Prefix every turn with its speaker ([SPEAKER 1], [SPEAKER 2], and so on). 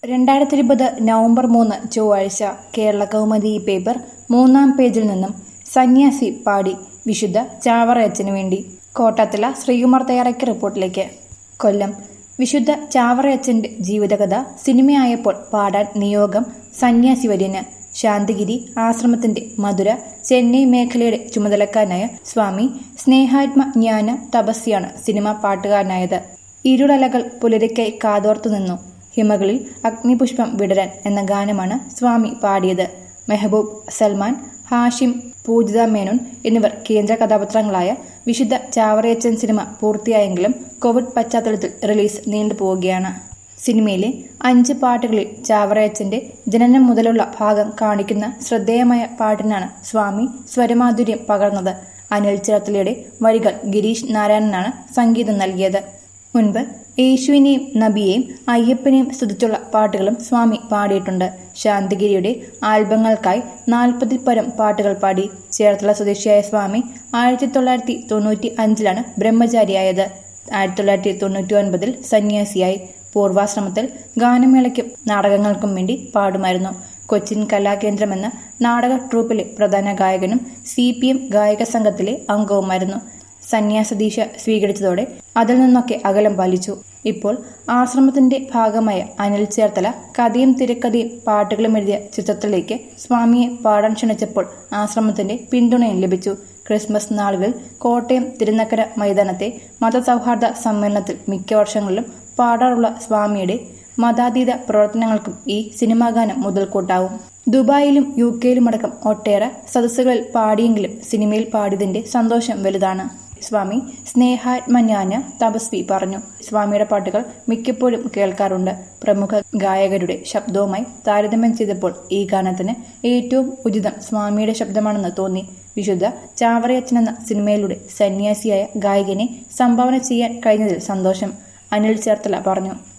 [SPEAKER 1] രണ്ടായിരത്തി ഇരുപത് നവംബർ മൂന്ന് ചൊവ്വാഴ്ച കേരള കൗമുദി പേപ്പർ മൂന്നാം പേജിൽ നിന്നും സന്യാസി പാടി വിശുദ്ധ ചാവറയച്ചനു വേണ്ടി കോട്ടത്തില ശ്രീകുമാർ തയ്യാറാക്കിയ റിപ്പോർട്ടിലേക്ക് കൊല്ലം വിശുദ്ധ ചാവറയച്ചന്റെ ജീവിതകഥ സിനിമയായപ്പോൾ പാടാൻ നിയോഗം സന്യാസി വര്യന് ശാന്തിഗിരി ആശ്രമത്തിന്റെ മധുര ചെന്നൈ മേഖലയുടെ ചുമതലക്കാരനായ സ്വാമി സ്നേഹാത്മ ജ്ഞാന തപസ്യാണ് സിനിമ പാട്ടുകാരനായത് ഇരുളലകൾ പുലരിക്കായി കാതോർത്തു നിന്നു ഹിമകളിൽ അഗ്നിപുഷ്പം വിടരാൻ എന്ന ഗാനമാണ് സ്വാമി പാടിയത് മെഹബൂബ് സൽമാൻ ഹാഷിം പൂജിത മേനോൻ എന്നിവർ കേന്ദ്ര കഥാപാത്രങ്ങളായ വിശുദ്ധ ചാവറയച്ചൻ സിനിമ പൂർത്തിയായെങ്കിലും കോവിഡ് പശ്ചാത്തലത്തിൽ റിലീസ് നീണ്ടുപോവുകയാണ് സിനിമയിലെ അഞ്ച് പാട്ടുകളിൽ ചാവറയച്ചന്റെ ജനനം മുതലുള്ള ഭാഗം കാണിക്കുന്ന ശ്രദ്ധേയമായ പാട്ടിനാണ് സ്വാമി സ്വരമാധുര്യം പകർന്നത് അനിൽ ചിറത്തലയുടെ വരികൾ ഗിരീഷ് നാരായണനാണ് സംഗീതം നൽകിയത് മുൻപ് യേശുവിനെയും നബിയെയും അയ്യപ്പനെയും സ്തുതിച്ചുള്ള പാട്ടുകളും സ്വാമി പാടിയിട്ടുണ്ട് ശാന്തിഗിരിയുടെ ആൽബങ്ങൾക്കായി നാൽപ്പതിൽ പരം പാട്ടുകൾ പാടി ചേർത്തല സ്വദേശിയായ സ്വാമി ആയിരത്തി തൊള്ളായിരത്തി തൊണ്ണൂറ്റി അഞ്ചിലാണ് ബ്രഹ്മചാരിയായത് ആയിരത്തി തൊള്ളായിരത്തി തൊണ്ണൂറ്റി ഒൻപതിൽ സന്യാസിയായി പൂർവാശ്രമത്തിൽ ഗാനമേളയ്ക്കും നാടകങ്ങൾക്കും വേണ്ടി പാടുമായിരുന്നു കൊച്ചിൻ കലാകേന്ദ്രം എന്ന നാടക ട്രൂപ്പിലെ പ്രധാന ഗായകനും സി പി എം ഗായക സംഘത്തിലെ അംഗവുമായിരുന്നു സന്യാസദീശ സ്വീകരിച്ചതോടെ അതിൽ നിന്നൊക്കെ അകലം പാലിച്ചു ഇപ്പോൾ ആശ്രമത്തിന്റെ ഭാഗമായ അനിൽ ചേർത്തല കഥയും തിരക്കഥയും പാട്ടുകളും എഴുതിയ ചിത്രത്തിലേക്ക് സ്വാമിയെ പാടാൻ ക്ഷണിച്ചപ്പോൾ ആശ്രമത്തിന്റെ പിന്തുണയും ലഭിച്ചു ക്രിസ്മസ് നാളുകളിൽ കോട്ടയം തിരുനക്കര മൈതാനത്തെ മതസൗഹാർദ്ദ സമ്മേളനത്തിൽ മിക്ക വർഷങ്ങളിലും പാടാറുള്ള സ്വാമിയുടെ മതാതീത പ്രവർത്തനങ്ങൾക്കും ഈ സിനിമാ ഗാനം മുതൽക്കൂട്ടാവും ദുബായിലും യു കെയിലുമടക്കം ഒട്ടേറെ സദസ്സുകളിൽ പാടിയെങ്കിലും സിനിമയിൽ പാടിയതിന്റെ സന്തോഷം വലുതാണ് സ്വാമി സ്നേഹാത്മജ്ഞാന തപസ്വി പറഞ്ഞു സ്വാമിയുടെ പാട്ടുകൾ മിക്കപ്പോഴും കേൾക്കാറുണ്ട് പ്രമുഖ ഗായകരുടെ ശബ്ദവുമായി താരതമ്യം ചെയ്തപ്പോൾ ഈ ഗാനത്തിന് ഏറ്റവും ഉചിതം സ്വാമിയുടെ ശബ്ദമാണെന്ന് തോന്നി വിശുദ്ധ ചാവറയച്ചൻ എന്ന സിനിമയിലൂടെ സന്യാസിയായ ഗായകനെ സംഭാവന ചെയ്യാൻ കഴിഞ്ഞതിൽ സന്തോഷം അനിൽ ചേർത്തല പറഞ്ഞു